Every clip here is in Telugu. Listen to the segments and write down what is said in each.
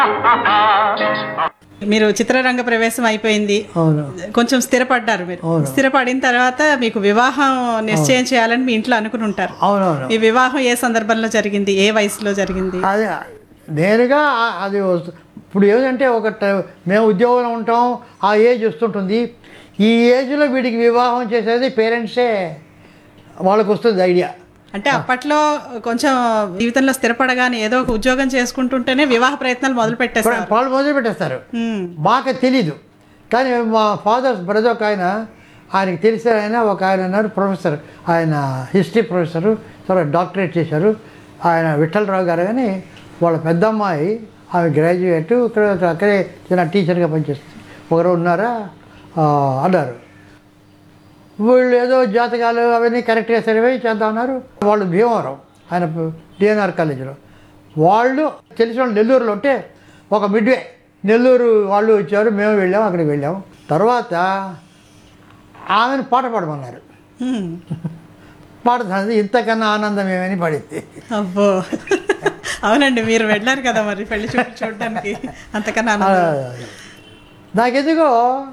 మీరు చిత్రరంగ ప్రవేశం అయిపోయింది అవును కొంచెం స్థిరపడ్డారు మీరు స్థిరపడిన తర్వాత మీకు వివాహం నిశ్చయం చేయాలని మీ ఇంట్లో అనుకుని ఉంటారు అవునవును మీ వివాహం ఏ సందర్భంలో జరిగింది ఏ వయసులో జరిగింది అది నేరుగా ఆ- అది వస్తు- ఇప్పుడు ఏదంటే ఒక ట- మేము ఉద్యోగంలో ఉంటాం ఆ ఏజ్ వస్తుంటుంది ఈ ఏజ్లో వీడికి వివాహం చేసేది పేరెంట్సే వాళ్ళకు వస్తుంది ఐడియా అంటే అప్పట్లో కొంచెం జీవితంలో స్థిరపడగానే ఏదో ఒక ఉద్యోగం చేసుకుంటుంటేనే వివాహ ప్రయత్నాలు మొదలు పెట్టేస్తారు వాళ్ళు మొదలు పెట్టేస్తారు ఉమ్, మాకు తెలీదు కానీ మా ఫాదర్ బ్రదర్ ఒక ఆయన ఆయనకి తెలిసిన ఆయన ఒక ఆయన ఉన్నారు ప్రొఫెసర్ ఆయన హిస్టరీ ప్రొఫెసరు తర్వాత డాక్టరేట్ చేశారు ఆయన విఠలరావు గారు కానీ వాళ్ళ పెద్దమ్మాయి ఆమె గ్రాడ్యుయేట్ ఇక్కడ అక్కడే చిన్న టీచర్గా పనిచేస్తుంది ఒకరు ఉన్నారా ఆ, అన్నారు వీళ్ళు ఏదో జాతకాలు అవన్నీ కరెక్ట్గా సర్వే చేద్దామన్నారు వాళ్ళు భీమవరం ఆయన డిఎన్ఆర్ కాలేజీలో వాళ్ళు తెలిసిన వాళ్ళు నెల్లూరులో ఉంటే ఒక మిడ్వే నెల్లూరు వాళ్ళు వచ్చారు మేము వెళ్ళాము అక్కడికి వెళ్ళాము తర్వాత ఆమెను పాట పాడమన్నారు ఉమ్, పాడుతున్నది ఇంతకన్నా ఆనందం ఏమని పడింది అబ్బో అవునండి మీరు వెళ్ళారు కదా మరి పెళ్లి చూపులు చూడడానికి అంతకన్నా ఆనందం. నాకెందుకో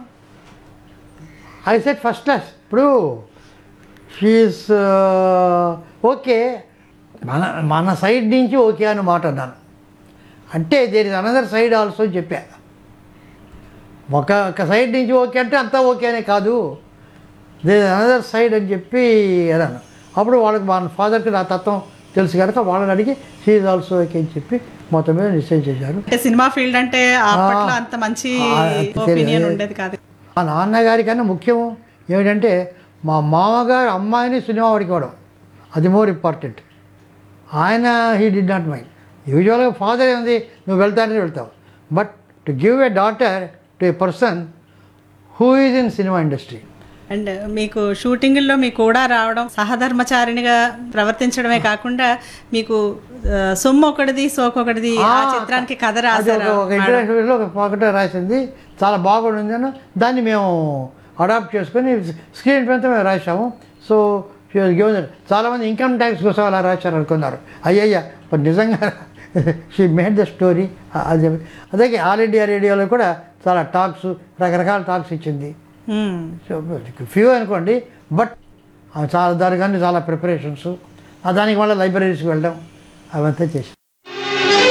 ఐ సెట్ ఫస్ట్ క్లాస్ ఇప్పుడు షీస్ ఓకే మన మన సైడ్ నుంచి ఓకే అని మాట అన్నాను అంటే there is another side also చెప్పా ఒక ఒక సైడ్ నుంచి ఓకే అంటే అంతా ఓకే అనే కాదు దేర్ అనదర్ సైడ్ అని చెప్పి అన్నాను అప్పుడు వాళ్ళకి మా ఫాదర్కి నా తత్వం తెలుసు కనుక వాళ్ళని అడిగి షీఈ్ ఆల్సో ఓకే అని చెప్పి మొత్తం మీద నిశ్చయం చేశారు అంటే సినిమా ఫీల్డ్ అంటే అప్పట్లో అంత మంచి ఆ, తెలియదు. ఒపీనియన్ ఉండేది కాదు మా నాన్నగారి కన్నా ముఖ్యం ఏమిటంటే మా మామగారు అమ్మాయిని సినిమా వాడుకోవడం అది మోర్ ఇంపార్టెంట్ ఆయన హీ డి నాట్ మైండ్ యూజువల్గా ఫాదర్ ఏంది నువ్వు వెళ్తానని వెళ్తావు but to give a daughter to a person who is in cinema industry and మీకు షూటింగ్లో మీకు కూడా రావడం సహధర్మచారిణిగా ప్రవర్తించడమే కాకుండా మీకు ఆ, సొమ్ము ఒకటిది సోకు ఒకటిది ఆ చిత్రానికి కథ అది రాశారు ఒక ఒక ఇంటర్నేషనల్లో ఒక పాకెట్ రాసింది చాలా బాగుంది అని దాన్ని మేము అడాప్ట్ చేసుకొని స్క్రీన్ పైన మేము రాసాము సో చాలామంది ఇన్కమ్ ట్యాక్స్ కోసం అలా రాశారు అనుకున్నారు అయ్యయ్యా మరి నిజంగా షీ మేడ్ ద స్టోరీ అది అదే ఆల్ ఇండియా రేడియోలో కూడా చాలా టాక్స్ రకరకాల టాక్స్ ఇచ్చింది ఉమ్. సో ఫ్యూ అనుకోండి బట్ చాలా దానికన్నా చాలా ప్రిపరేషన్స్ దానికి మళ్ళీ లైబ్రరీస్కి వెళ్ళడం అవంతా చేసి